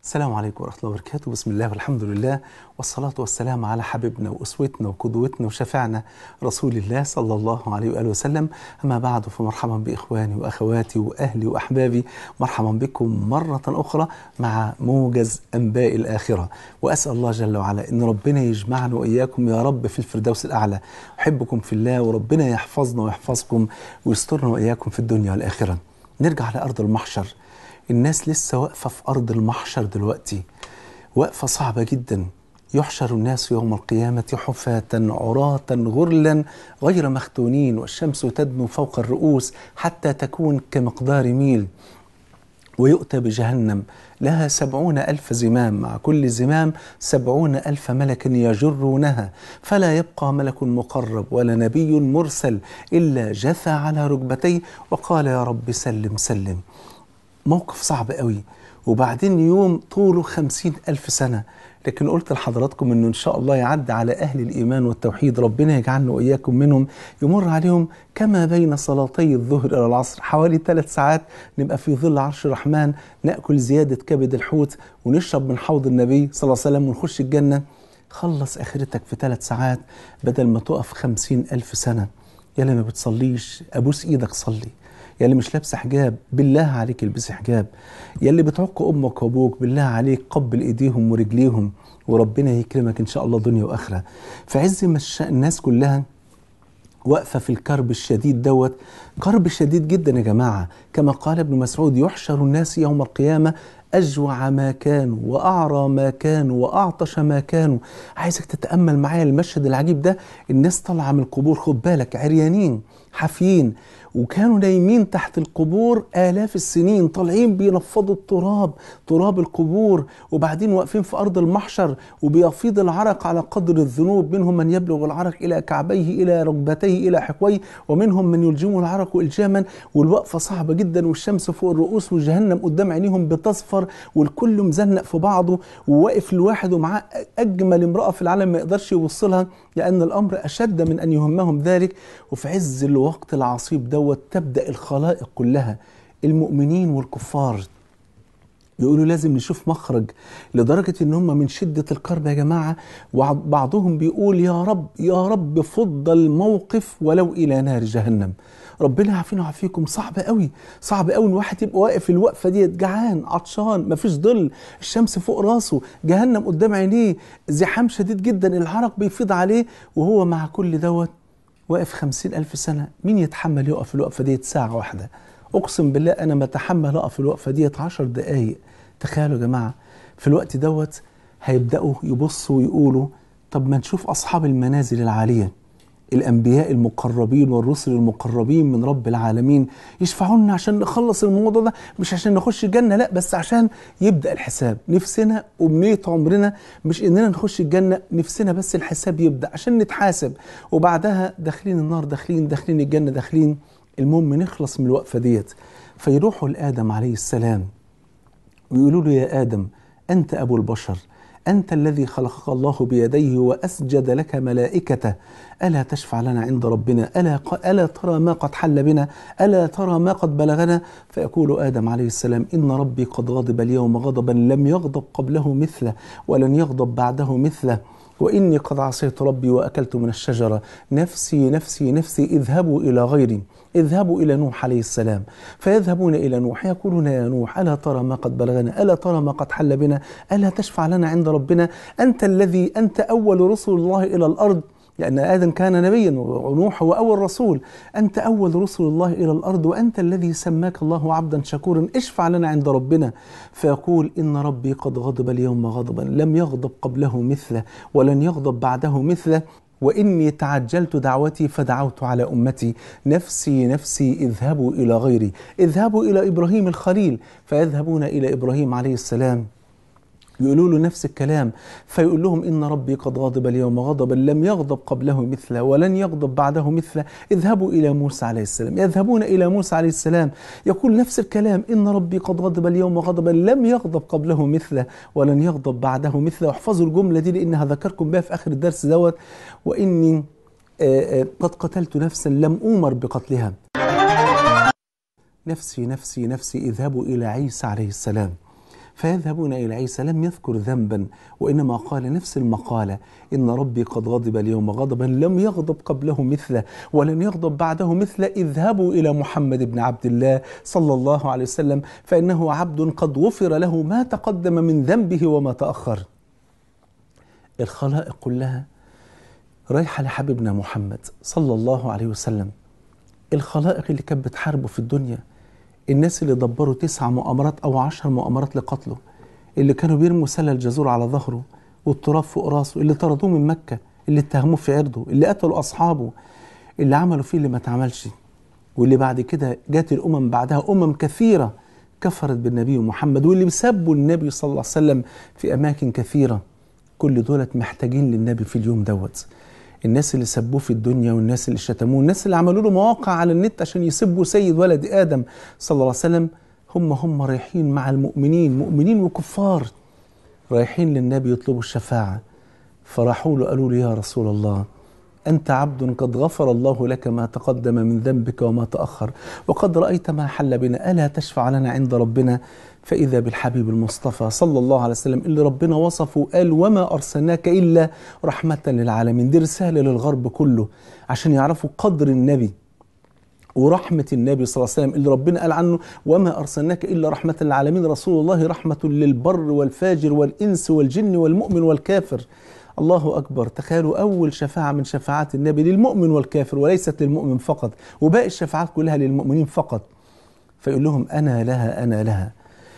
السلام عليكم ورحمة الله وبركاته بسم الله والحمد لله والصلاة والسلام على حبيبنا وأسوتنا وقدوتنا وشفعنا رسول الله صلى الله عليه وآله وسلم أما بعد فمرحبا بإخواني وأخواتي وأهلي وأحبابي مرحبا بكم مرة أخرى مع موجز أنباء الآخرة وأسأل الله جل وعلا أن ربنا يجمعنا وإياكم يا رب في الفردوس الأعلى أحبكم في الله وربنا يحفظنا ويحفظكم ويسترنا وإياكم في الدنيا والآخرة نرجع لأرض المحشر الناس لسه واقفة في أرض المحشر دلوقتي وقفة صعبة جدا يحشر الناس يوم القيامة حفاة عراة غرلا غير مختونين والشمس تدنو فوق الرؤوس حتى تكون كمقدار ميل ويؤتى بجهنم لها سبعون ألف زمام مع كل زمام سبعون ألف ملك يجرونها فلا يبقى ملك مقرب ولا نبي مرسل إلا جثى على ركبتيه وقال يا رب سلم سلم موقف صعب قوي وبعدين يوم طوله خمسين ألف سنة لكن قلت لحضراتكم أنه إن شاء الله يعد على أهل الإيمان والتوحيد ربنا يجعلنا وإياكم منهم يمر عليهم كما بين صلاتي الظهر إلى العصر حوالي ثلاث ساعات نبقى في ظل عرش الرحمن نأكل زيادة كبد الحوت ونشرب من حوض النبي صلى الله عليه وسلم ونخش الجنة خلص آخرتك في ثلاث ساعات بدل ما تقف خمسين ألف سنة يا اللي ما بتصليش أبوس إيدك صلي يا اللي مش لابسه حجاب بالله عليك البسي حجاب يا اللي بتعق امك وابوك بالله عليك قبل ايديهم ورجليهم وربنا يكرمك ان شاء الله دنيا واخره في عز ما الناس كلها واقفه في الكرب الشديد دوت كرب شديد جدا يا جماعه كما قال ابن مسعود يحشر الناس يوم القيامه أجوع ما كانوا وأعرى ما كانوا وأعطش ما كانوا عايزك تتأمل معايا المشهد العجيب ده الناس طالعة من القبور خد بالك عريانين حافيين وكانوا نايمين تحت القبور آلاف السنين طالعين بينفضوا التراب تراب القبور وبعدين واقفين في أرض المحشر وبيفيض العرق على قدر الذنوب منهم من يبلغ العرق إلى كعبيه إلى ركبتيه إلى حقويه ومنهم من يلجمه العرق إلجاما والوقفة صعبة جدا والشمس فوق الرؤوس وجهنم قدام عينيهم بتصفر والكل مزنق في بعضه وواقف الواحد ومعاه أجمل امرأة في العالم ما يقدرش يوصلها لأن الأمر أشد من أن يهمهم ذلك وفي عز الوقت العصيب دوت تبدأ الخلائق كلها المؤمنين والكفار يقولوا لازم نشوف مخرج لدرجة ان هم من شدة الكرب يا جماعة وبعضهم بيقول يا رب يا رب فض الموقف ولو الى نار جهنم ربنا يعافينا ويعافيكم صعب قوي صعب قوي ان واحد يبقى واقف الوقفه ديت جعان عطشان مفيش ظل الشمس فوق راسه جهنم قدام عينيه زحام شديد جدا العرق بيفيض عليه وهو مع كل دوت واقف خمسين ألف سنة مين يتحمل يقف الوقفة ديت ساعة واحدة أقسم بالله أنا ما أتحمل أقف الوقفة ديت عشر دقايق تخيلوا يا جماعة في الوقت دوت هيبدأوا يبصوا ويقولوا طب ما نشوف أصحاب المنازل العالية الأنبياء المقربين والرسل المقربين من رب العالمين يشفعوا لنا عشان نخلص الموضوع ده مش عشان نخش الجنة لا بس عشان يبدأ الحساب نفسنا أمنية عمرنا مش إننا نخش الجنة نفسنا بس الحساب يبدأ عشان نتحاسب وبعدها داخلين النار داخلين داخلين الجنة داخلين المهم نخلص من الوقفة ديت فيروحوا لآدم عليه السلام ويقولوا له يا آدم أنت أبو البشر أنت الذي خلقك الله بيديه وأسجد لك ملائكته ألا تشفع لنا عند ربنا ألا, ألا ترى ما قد حل بنا ألا ترى ما قد بلغنا فيقول آدم عليه السلام إن ربي قد غضب اليوم غضبا لم يغضب قبله مثله ولن يغضب بعده مثله وإني قد عصيت ربي وأكلت من الشجرة نفسي نفسي نفسي اذهبوا إلى غيري اذهبوا إلى نوح عليه السلام فيذهبون إلى نوح يقولون يا نوح ألا ترى ما قد بلغنا ألا ترى ما قد حل بنا ألا تشفع لنا عند ربنا أنت الذي أنت أول رسل الله إلى الأرض لأن آدم كان نبيا ونوح هو أول رسول أنت أول رسل الله إلى الأرض وأنت الذي سماك الله عبدا شكورا اشفع لنا عند ربنا فيقول إن ربي قد غضب اليوم غضبا لم يغضب قبله مثله ولن يغضب بعده مثله وإني تعجلت دعوتي فدعوت على أمتي نفسي نفسي اذهبوا إلى غيري اذهبوا إلى إبراهيم الخليل فيذهبون إلى إبراهيم عليه السلام يقولوا له نفس الكلام فيقول لهم إن ربي قد غضب اليوم غضبا لم يغضب قبله مثله ولن يغضب بعده مثله اذهبوا إلى موسى عليه السلام يذهبون إلى موسى عليه السلام يقول نفس الكلام إن ربي قد غضب اليوم غضبا لم يغضب قبله مثله ولن يغضب بعده مثله احفظوا الجملة دي لأنها ذكركم بها في آخر الدرس دوت وإني آآ آآ قد قتلت نفسا لم أومر بقتلها نفسي نفسي نفسي اذهبوا إلى عيسى عليه السلام فيذهبون إلى عيسى لم يذكر ذنبا وإنما قال نفس المقالة إن ربي قد غضب اليوم غضبا لم يغضب قبله مثله ولن يغضب بعده مثله اذهبوا إلى محمد بن عبد الله صلى الله عليه وسلم فإنه عبد قد غفر له ما تقدم من ذنبه وما تأخر الخلائق كلها رايحة لحبيبنا محمد صلى الله عليه وسلم الخلائق اللي كانت بتحاربه في الدنيا الناس اللي دبروا تسع مؤامرات أو عشر مؤامرات لقتله اللي كانوا بيرموا سلة الجزور على ظهره والتراب فوق راسه اللي طردوه من مكة اللي اتهموه في عرضه اللي قتلوا أصحابه اللي عملوا فيه اللي ما اتعملش واللي بعد كده جات الأمم بعدها أمم كثيرة كفرت بالنبي محمد واللي سبوا النبي صلى الله عليه وسلم في أماكن كثيرة كل دولت محتاجين للنبي في اليوم دوت الناس اللي سبوه في الدنيا والناس اللي شتموه الناس اللي عملوا له مواقع على النت عشان يسبوا سيد ولد آدم صلى الله عليه وسلم هم هم رايحين مع المؤمنين مؤمنين وكفار رايحين للنبي يطلبوا الشفاعة فراحوا له قالوا له يا رسول الله أنت عبد قد غفر الله لك ما تقدم من ذنبك وما تأخر وقد رأيت ما حل بنا ألا تشفع لنا عند ربنا فإذا بالحبيب المصطفى صلى الله عليه وسلم اللي ربنا وصفه قال وما أرسلناك إلا رحمة للعالمين دي رسالة للغرب كله عشان يعرفوا قدر النبي ورحمة النبي صلى الله عليه وسلم اللي ربنا قال عنه وما أرسلناك إلا رحمة للعالمين رسول الله رحمة للبر والفاجر والإنس والجن والمؤمن والكافر الله أكبر تخيلوا أول شفاعة من شفاعات النبي للمؤمن والكافر وليست للمؤمن فقط وباقي الشفاعات كلها للمؤمنين فقط فيقول لهم أنا لها أنا لها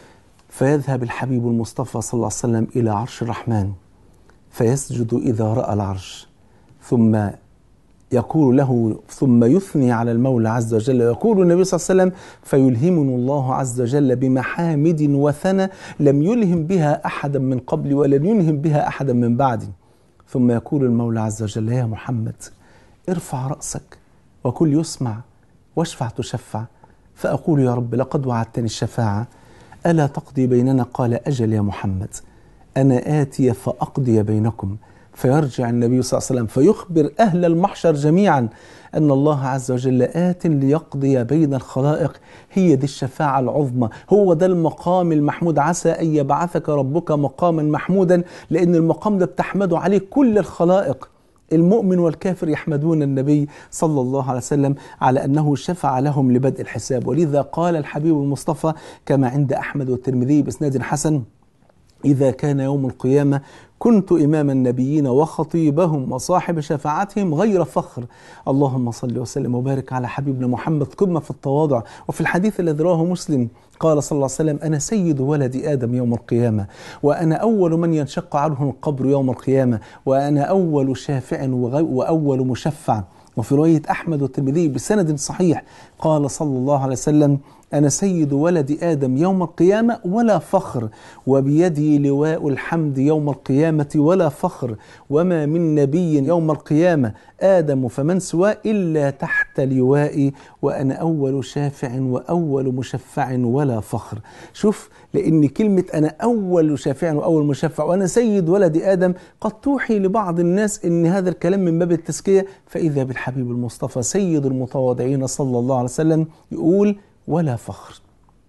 فيذهب الحبيب المصطفى صلى الله عليه وسلم إلى عرش الرحمن فيسجد إذا رأى العرش ثم يقول له ثم يثني على المولى عز وجل يقول النبي صلى الله عليه وسلم فيلهمني الله عز وجل بمحامد وثنى لم يلهم بها أحدا من قبلي ولن يلهم بها أحدا من بعدي ثم يقول المولى عز وجل يا محمد ارفع رأسك وكل يسمع واشفع تشفع فأقول يا رب لقد وعدتني الشفاعة ألا تقضي بيننا قال أجل يا محمد أنا آتي فأقضي بينكم فيرجع النبي صلى الله عليه وسلم فيخبر أهل المحشر جميعا أن الله عز وجل آت ليقضي بين الخلائق هي دي الشفاعة العظمى هو ده المقام المحمود عسى أن يبعثك ربك مقاما محمودا لأن المقام ده بتحمده عليه كل الخلائق المؤمن والكافر يحمدون النبي صلى الله عليه وسلم على انه شفع لهم لبدء الحساب ولذا قال الحبيب المصطفى كما عند احمد والترمذي باسناد حسن اذا كان يوم القيامه كنت إمام النبيين وخطيبهم وصاحب شفاعتهم غير فخر اللهم صل وسلم وبارك على حبيبنا محمد قمة في التواضع وفي الحديث الذي رواه مسلم قال صلى الله عليه وسلم أنا سيد ولد آدم يوم القيامة وأنا أول من ينشق عنه القبر يوم القيامة وأنا أول شافع وأول مشفع وفي رواية أحمد والترمذي بسند صحيح قال صلى الله عليه وسلم أنا سيد ولد آدم يوم القيامة ولا فخر وبيدي لواء الحمد يوم القيامة ولا فخر وما من نبي يوم القيامة آدم فمن سواه إلا تحت لوائي وأنا أول شافع وأول مشفع ولا فخر شوف لأن كلمة أنا أول شافع وأول مشفع وأنا سيد ولد آدم قد توحي لبعض الناس أن هذا الكلام من باب التزكية فإذا بالحبيب المصطفى سيد المتواضعين صلى الله عليه وسلم يقول ولا فخر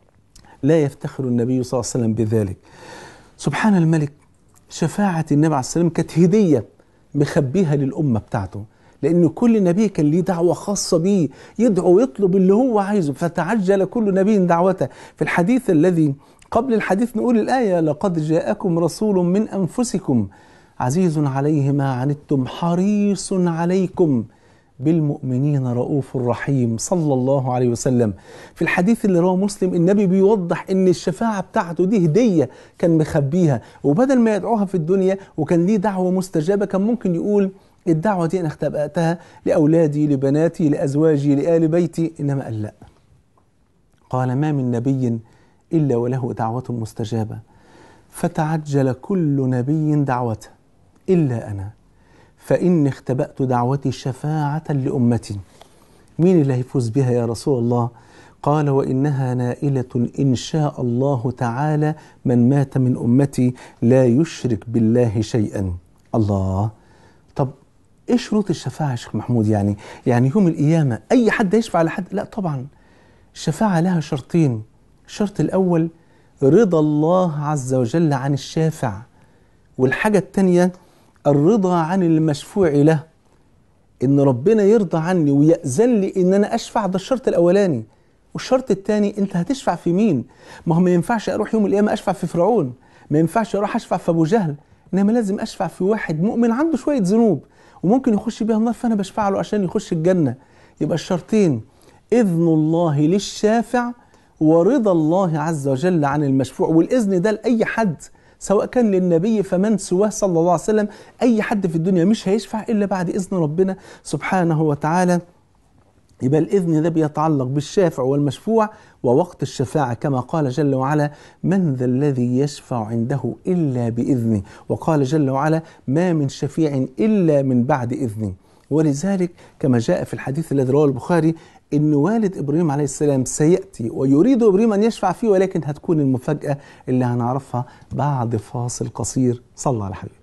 لا يفتخر النبي صلى الله عليه وسلم بذلك سبحان الملك شفاعة النبي عليه السلام كانت هدية مخبيها للأمة بتاعته لأن كل نبي كان ليه دعوة خاصة بيه يدعو ويطلب اللي هو عايزه فتعجل كل نبي دعوته في الحديث الذي قبل الحديث نقول الآية لقد جاءكم رسول من أنفسكم عزيز عليه ما عنتم حريص عليكم بالمؤمنين رؤوف رحيم صلى الله عليه وسلم في الحديث اللي رواه مسلم النبي بيوضح ان الشفاعة بتاعته دي هدية كان مخبيها وبدل ما يدعوها في الدنيا وكان ليه دعوة مستجابة كان ممكن يقول الدعوة دي أنا اختبأتها لأولادي لبناتي لأزواجي لآل بيتي إنما قال لا قال ما من نبي إلا وله دعوة مستجابة فتعجل كل نبي دعوته إلا أنا فإني اختبأت دعوتي شفاعة لأمتي مين اللي هيفوز بها يا رسول الله قال وإنها نائلة إن شاء الله تعالى من مات من أمتي لا يشرك بالله شيئا الله طب ايه شروط الشفاعة يا شيخ محمود يعني يعني يوم القيامة أي حد يشفع لحد لا طبعا الشفاعة لها شرطين الشرط الأول رضا الله عز وجل عن الشافع والحاجة التانية الرضا عن المشفوع له ان ربنا يرضى عني ويأذن لي ان انا اشفع ده الشرط الاولاني والشرط الثاني انت هتشفع في مين ما هو ما ينفعش اروح يوم القيامه اشفع في فرعون ما ينفعش اروح اشفع في ابو جهل انما لازم اشفع في واحد مؤمن عنده شويه ذنوب وممكن يخش بيها النار فانا بشفع له عشان يخش الجنه يبقى الشرطين اذن الله للشافع ورضا الله عز وجل عن المشفوع والاذن ده لاي حد سواء كان للنبي فمن سواه صلى الله عليه وسلم اي حد في الدنيا مش هيشفع الا بعد اذن ربنا سبحانه وتعالى يبقى الإذن ده بيتعلق بالشافع والمشفوع ووقت الشفاعة كما قال جل وعلا من ذا الذي يشفع عنده إلا بإذنه وقال جل وعلا ما من شفيع إلا من بعد إذنه ولذلك كما جاء في الحديث الذي رواه البخاري ان والد ابراهيم عليه السلام سياتي ويريد ابراهيم ان يشفع فيه ولكن هتكون المفاجاه اللي هنعرفها بعد فاصل قصير صلى على حبيبك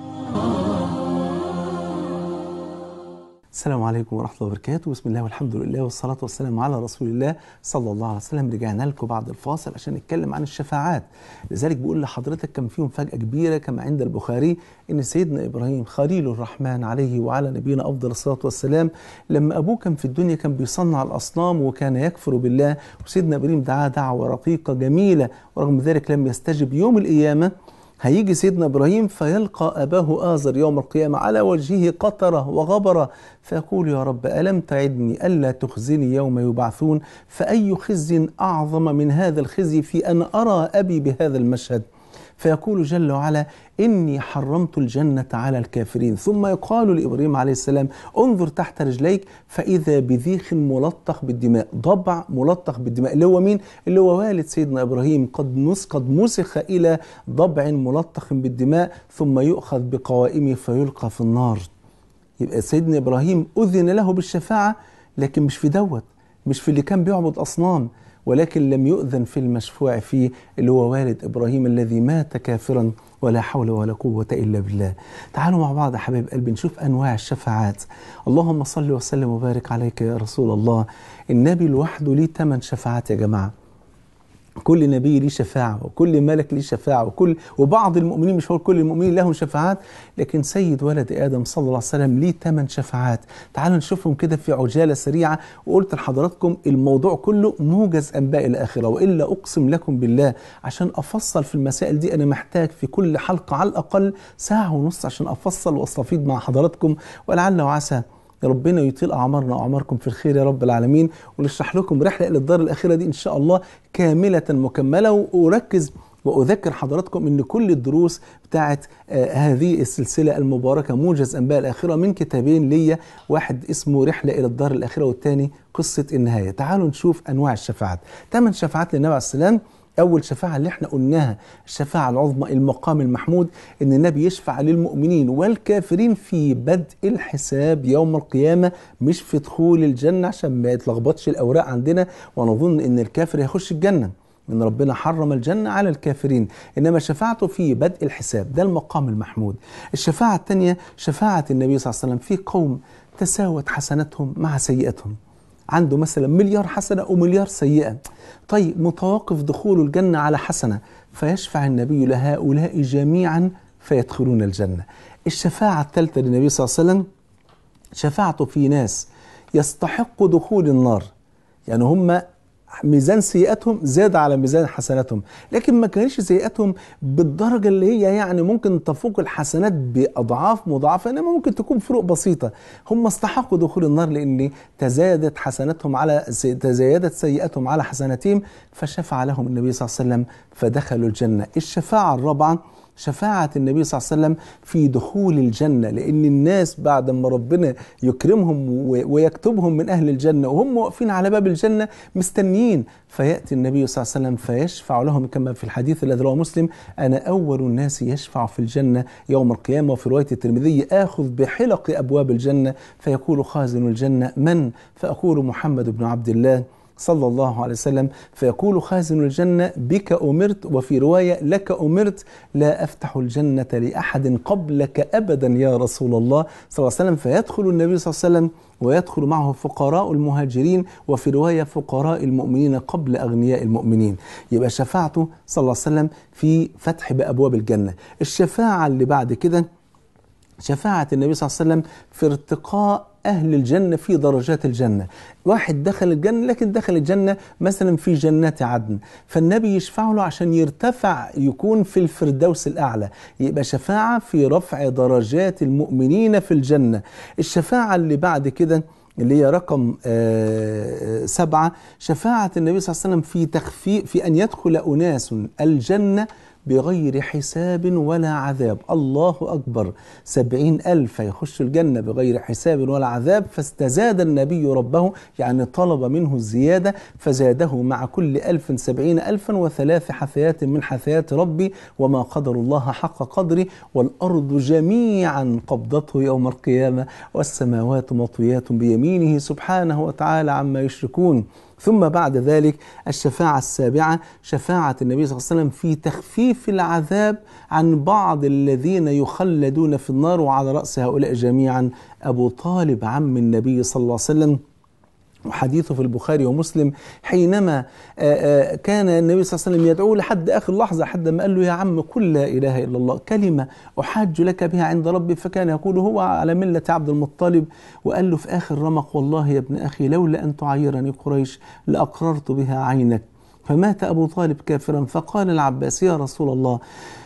السلام عليكم ورحمة الله وبركاته بسم الله والحمد لله والصلاة والسلام على رسول الله صلى الله عليه وسلم رجعنا لكم بعد الفاصل عشان نتكلم عن الشفاعات لذلك بقول لحضرتك كان في مفاجأة كبيرة كما عند البخاري إن سيدنا إبراهيم خليل الرحمن عليه وعلى نبينا أفضل الصلاة والسلام لما أبوه كان في الدنيا كان بيصنع الأصنام وكان يكفر بالله وسيدنا إبراهيم دعاه دعوة رقيقة جميلة ورغم ذلك لم يستجب يوم القيامة هيجي سيدنا ابراهيم فيلقى اباه ازر يوم القيامه على وجهه قطره وغبره فيقول يا رب الم تعدني الا تخزني يوم يبعثون فاي خزي اعظم من هذا الخزي في ان ارى ابي بهذا المشهد فيقول جل وعلا إني حرمت الجنة على الكافرين ثم يقال لإبراهيم عليه السلام انظر تحت رجليك فإذا بذيخ ملطخ بالدماء ضبع ملطخ بالدماء اللي هو مين؟ اللي هو والد سيدنا إبراهيم قد نس قد مسخ إلى ضبع ملطخ بالدماء ثم يؤخذ بقوائمه فيلقى في النار يبقى سيدنا إبراهيم أذن له بالشفاعة لكن مش في دوت مش في اللي كان بيعبد أصنام ولكن لم يؤذن في المشفوع فيه اللي هو والد ابراهيم الذي مات كافرا ولا حول ولا قوة إلا بالله. تعالوا مع بعض يا حبايب قلبي نشوف أنواع الشفاعات. اللهم صل وسلم وبارك عليك يا رسول الله. النبي لوحده ليه ثمان شفاعات يا جماعة. كل نبي ليه شفاعة وكل ملك ليه شفاعة وكل وبعض المؤمنين مش هو كل المؤمنين لهم شفاعات لكن سيد ولد آدم صلى الله عليه وسلم ليه ثمان شفاعات تعالوا نشوفهم كده في عجالة سريعة وقلت لحضراتكم الموضوع كله موجز أنباء الآخرة وإلا أقسم لكم بالله عشان أفصل في المسائل دي أنا محتاج في كل حلقة على الأقل ساعة ونص عشان أفصل وأستفيد مع حضراتكم ولعل وعسى ربنا يطيل اعمارنا واعماركم في الخير يا رب العالمين ونشرح لكم رحله الى الدار الاخره دي ان شاء الله كامله مكمله واركز واذكر حضراتكم ان كل الدروس بتاعت آه هذه السلسله المباركه موجز انباء الاخره من كتابين ليا واحد اسمه رحله الى الدار الاخره والثاني قصه النهايه تعالوا نشوف انواع الشفاعات ثمان شفاعات للنبي عليه السلام أول شفاعة اللي احنا قلناها الشفاعة العظمى المقام المحمود إن النبي يشفع للمؤمنين والكافرين في بدء الحساب يوم القيامة مش في دخول الجنة عشان ما يتلخبطش الأوراق عندنا ونظن إن الكافر هيخش الجنة إن ربنا حرم الجنة على الكافرين إنما شفاعته في بدء الحساب ده المقام المحمود الشفاعة الثانية شفاعة النبي صلى الله عليه وسلم في قوم تساوت حسناتهم مع سيئتهم عنده مثلا مليار حسنة ومليار سيئة طيب متوقف دخول الجنة على حسنة فيشفع النبي لهؤلاء جميعا فيدخلون الجنة الشفاعة الثالثة للنبي صلى الله عليه وسلم شفاعته في ناس يستحق دخول النار يعني هم ميزان سيئاتهم زاد على ميزان حسناتهم لكن ما كانش سيئاتهم بالدرجة اللي هي يعني ممكن تفوق الحسنات بأضعاف مضاعفة إنما ممكن تكون فروق بسيطة هم استحقوا دخول النار لأن تزايدت حسناتهم على تزايدت سيئاتهم على حسناتهم فشفع لهم النبي صلى الله عليه وسلم فدخلوا الجنة الشفاعة الرابعة شفاعة النبي صلى الله عليه وسلم في دخول الجنة لأن الناس بعد ما ربنا يكرمهم ويكتبهم من أهل الجنة وهم واقفين على باب الجنة مستنيين فيأتي النبي صلى الله عليه وسلم فيشفع لهم كما في الحديث الذي رواه مسلم أنا أول الناس يشفع في الجنة يوم القيامة وفي رواية الترمذي آخذ بحلق أبواب الجنة فيقول خازن الجنة من؟ فأقول محمد بن عبد الله صلى الله عليه وسلم فيقول خازن الجنة بك أمرت وفي رواية لك أمرت لا أفتح الجنة لأحد قبلك أبدا يا رسول الله صلى الله عليه وسلم فيدخل النبي صلى الله عليه وسلم ويدخل معه فقراء المهاجرين وفي رواية فقراء المؤمنين قبل أغنياء المؤمنين يبقى شفاعته صلى الله عليه وسلم في فتح بأبواب الجنة الشفاعة اللي بعد كده شفاعة النبي صلى الله عليه وسلم في ارتقاء أهل الجنة في درجات الجنة واحد دخل الجنة لكن دخل الجنة مثلا في جنات عدن فالنبي يشفع له عشان يرتفع يكون في الفردوس الأعلى يبقى شفاعة في رفع درجات المؤمنين في الجنة الشفاعة اللي بعد كده اللي هي رقم آه سبعة شفاعة النبي صلى الله عليه وسلم في تخفيف في أن يدخل أناس الجنة بغير حساب ولا عذاب الله أكبر سبعين ألف يخش الجنة بغير حساب ولا عذاب فاستزاد النبي ربه يعني طلب منه الزيادة فزاده مع كل ألف سبعين ألفا وثلاث حثيات من حثيات ربي وما قدر الله حق قدره والأرض جميعا قبضته يوم القيامة والسماوات مطويات بيمينه سبحانه وتعالى عما يشركون ثم بعد ذلك الشفاعة السابعة شفاعة النبي صلى الله عليه وسلم في تخفيف العذاب عن بعض الذين يخلدون في النار وعلى رأس هؤلاء جميعا أبو طالب عم النبي صلى الله عليه وسلم وحديثه في البخاري ومسلم حينما كان النبي صلى الله عليه وسلم يدعو لحد اخر لحظه حد ما قال له يا عم قل لا اله الا الله كلمه احاج لك بها عند ربي فكان يقول هو على مله عبد المطلب وقال له في اخر رمق والله يا ابن اخي لولا ان تعيرني قريش لاقررت بها عينك فمات ابو طالب كافرا فقال العباس يا رسول الله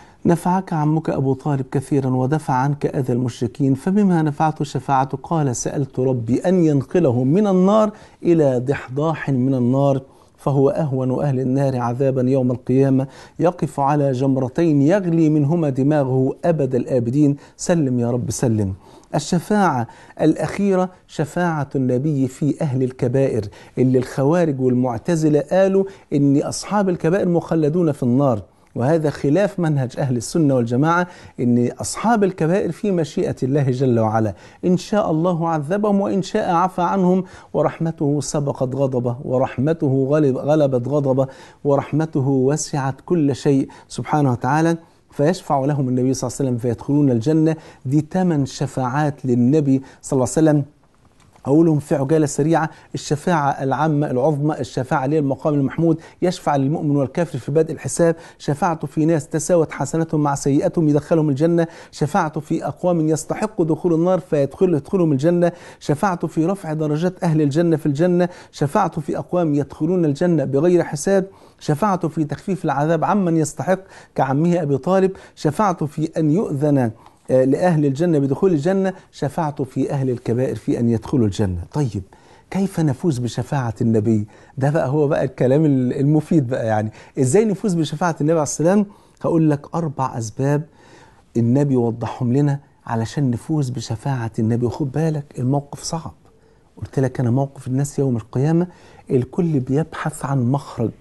نفعك عمك أبو طالب كثيرا ودفع عنك أذى المشركين فبما نفعته شفاعته قال سألت ربي أن ينقله من النار إلى ضحضاح من النار فهو أهون أهل النار عذابا يوم القيامة يقف على جمرتين يغلي منهما دماغه أبد الآبدين سلم يا رب سلم الشفاعة الأخيرة شفاعة النبي في أهل الكبائر اللي الخوارج والمعتزلة قالوا إن أصحاب الكبائر مخلدون في النار وهذا خلاف منهج أهل السنة والجماعة إن أصحاب الكبائر في مشيئة الله جل وعلا إن شاء الله عذبهم وإن شاء عفى عنهم ورحمته سبقت غضبه ورحمته غلب غلبت غضبه ورحمته وسعت كل شيء سبحانه وتعالى فيشفع لهم النبي صلى الله عليه وسلم فيدخلون الجنة دي ثمان شفاعات للنبي صلى الله عليه وسلم أقولهم في عجالة سريعة الشفاعة العامة العظمى الشفاعة للمقام المحمود يشفع للمؤمن والكافر في بدء الحساب شفاعته في ناس تساوت حسناتهم مع سيئاتهم يدخلهم الجنة شفاعته في أقوام يستحقوا دخول النار فيدخل يدخلهم الجنة شفاعته في رفع درجات أهل الجنة في الجنة شفاعته في أقوام يدخلون الجنة بغير حساب شفاعته في تخفيف العذاب عمن يستحق كعمه أبي طالب شفاعته في أن يؤذن لأهل الجنة بدخول الجنة شفاعته في أهل الكبائر في أن يدخلوا الجنة طيب كيف نفوز بشفاعة النبي ده بقى هو بقى الكلام المفيد بقى يعني إزاي نفوز بشفاعة النبي عليه السلام هقول لك أربع أسباب النبي وضحهم لنا علشان نفوز بشفاعة النبي وخد بالك الموقف صعب قلت لك أنا موقف الناس يوم القيامة الكل بيبحث عن مخرج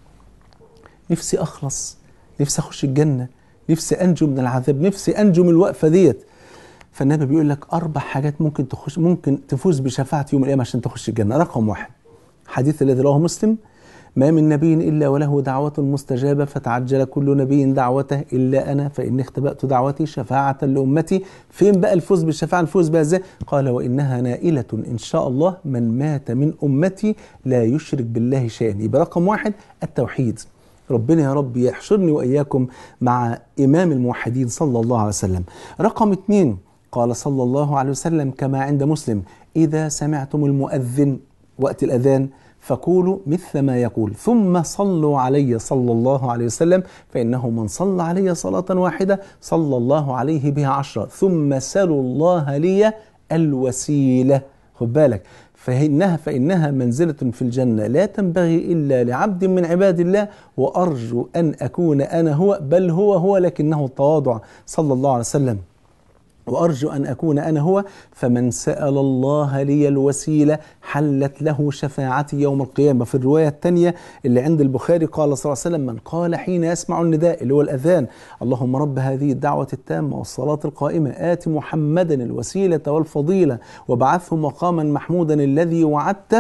نفسي أخلص نفسي أخش الجنة نفسي انجو من العذاب نفسي انجو من الوقفه ديت فالنبي بيقول لك اربع حاجات ممكن تخش ممكن تفوز بشفاعه يوم القيامه عشان تخش الجنه رقم واحد حديث الذي رواه مسلم ما من نبي الا وله دعوه مستجابه فتعجل كل نبي دعوته الا انا فاني اختبات دعوتي شفاعه لامتي فين بقى الفوز بالشفاعه الفوز بها ازاي قال وانها نائله ان شاء الله من مات من امتي لا يشرك بالله شيئا يبقى رقم واحد التوحيد ربنا يا رب يحشرني وإياكم مع إمام الموحدين صلى الله عليه وسلم رقم اثنين قال صلى الله عليه وسلم كما عند مسلم إذا سمعتم المؤذن وقت الأذان فقولوا مثل ما يقول ثم صلوا علي صلى الله عليه وسلم فإنه من صلى علي صلاة واحدة صلى الله عليه بها عشرة ثم سلوا الله لي الوسيلة خد بالك فإنها فإنها منزلة في الجنة لا تنبغي إلا لعبد من عباد الله وأرجو أن أكون أنا هو بل هو هو لكنه التواضع صلى الله عليه وسلم وأرجو أن أكون أنا هو فمن سأل الله لي الوسيلة حلت له شفاعتي يوم القيامة في الرواية الثانية اللي عند البخاري قال صلى الله عليه وسلم من قال حين يسمع النداء اللي هو الأذان اللهم رب هذه الدعوة التامة والصلاة القائمة آت محمدا الوسيلة والفضيلة وابعثه مقاما محمودا الذي وعدته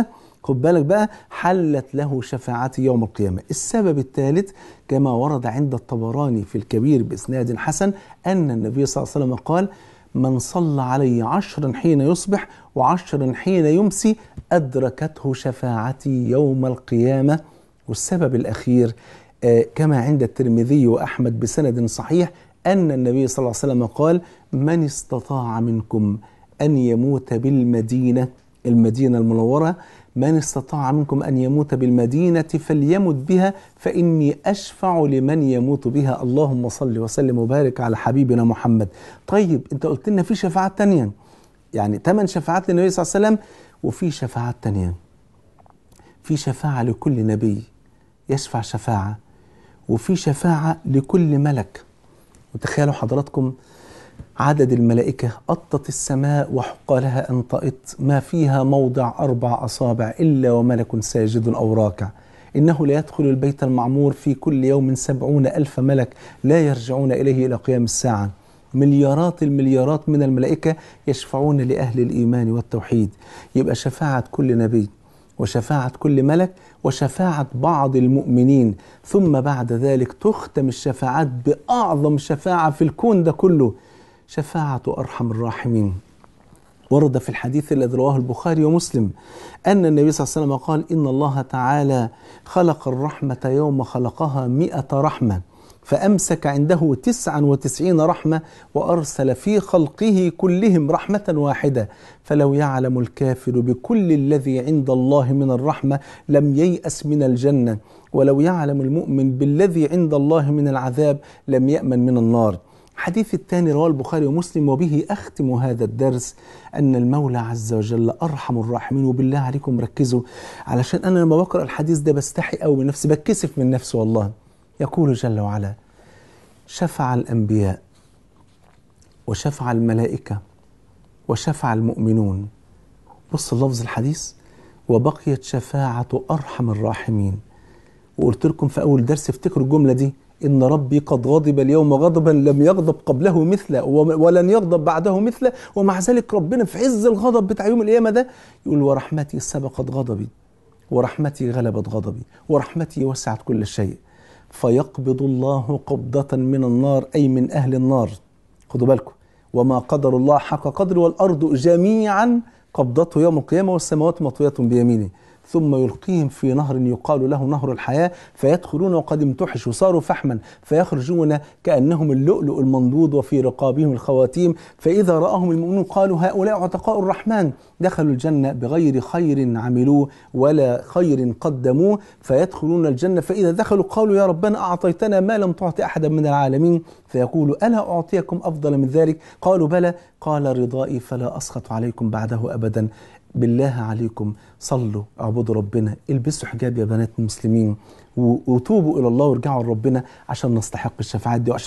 خد بالك بقى حلت له شفاعتي يوم القيامة السبب الثالث كما ورد عند الطبراني في الكبير بإسناد حسن أن النبي صلى الله عليه وسلم قال من صلى علي عشرا حين يصبح وعشرا حين يمسي أدركته شفاعتي يوم القيامة والسبب الأخير آه كما عند الترمذي وأحمد بسند صحيح أن النبي صلى الله عليه وسلم قال من استطاع منكم أن يموت بالمدينة المدينة المنورة من استطاع منكم أن يموت بالمدينة فليمت بها فإني أشفع لمن يموت بها اللهم صل وسلم وبارك على حبيبنا محمد طيب أنت قلت لنا في شفاعات تانية يعني ثمان شفاعات للنبي صلى الله عليه وسلم وفي شفاعات تانية في شفاعة لكل نبي يشفع شفاعة وفي شفاعة لكل ملك وتخيلوا حضراتكم عدد الملائكة أطت السماء وحق لها أن طئت ما فيها موضع أربع أصابع إلا وملك ساجد أو راكع إنه لا يدخل البيت المعمور في كل يوم سبعون ألف ملك لا يرجعون إليه إلى قيام الساعة مليارات المليارات من الملائكة يشفعون لأهل الإيمان والتوحيد يبقى شفاعة كل نبي وشفاعة كل ملك وشفاعة بعض المؤمنين ثم بعد ذلك تختم الشفاعات بأعظم شفاعة في الكون ده كله شفاعة أرحم الراحمين ورد في الحديث الذي رواه البخاري ومسلم أن النبي صلى الله عليه وسلم قال إن الله تعالى خلق الرحمة يوم خلقها مئة رحمة فأمسك عنده تسعا وتسعين رحمة وأرسل في خلقه كلهم رحمة واحدة فلو يعلم الكافر بكل الذي عند الله من الرحمة لم ييأس من الجنة ولو يعلم المؤمن بالذي عند الله من العذاب لم يأمن من النار الحديث الثاني رواه البخاري ومسلم وبه أختم هذا الدرس أن المولى عز وجل أرحم الراحمين وبالله عليكم ركزوا علشان أنا لما بقرأ الحديث ده بستحي قوي من نفسي بتكسف من نفسي والله يقول جل وعلا شفع الأنبياء وشفع الملائكة وشفع المؤمنون بص لفظ الحديث وبقيت شفاعة أرحم الراحمين وقلت لكم في أول درس افتكروا الجملة دي إن ربي قد غضب اليوم غضبا لم يغضب قبله مثله ولن يغضب بعده مثله ومع ذلك ربنا في عز الغضب بتاع يوم القيامة ده يقول ورحمتي سبقت غضبي ورحمتي غلبت غضبي ورحمتي وسعت كل شيء فيقبض الله قبضة من النار أي من أهل النار خدوا بالكم وما قدر الله حق قدر والأرض جميعا قبضته يوم القيامة والسماوات مطوية بيمينه ثم يلقيهم في نهر يقال له نهر الحياة فيدخلون وقد امتحشوا صاروا فحما فيخرجون كأنهم اللؤلؤ المنضود وفي رقابهم الخواتيم فإذا رآهم المؤمنون قالوا هؤلاء عتقاء الرحمن دخلوا الجنة بغير خير عملوه ولا خير قدموه فيدخلون الجنة فإذا دخلوا قالوا يا ربنا أعطيتنا ما لم تعط أحدا من العالمين فيقول ألا أعطيكم أفضل من ذلك قالوا بلى قال رضائي فلا أسخط عليكم بعده أبدا بالله عليكم صلوا اعبدوا ربنا البسوا حجاب يا بنات المسلمين وتوبوا الى الله وارجعوا لربنا عشان نستحق الشفاعات دي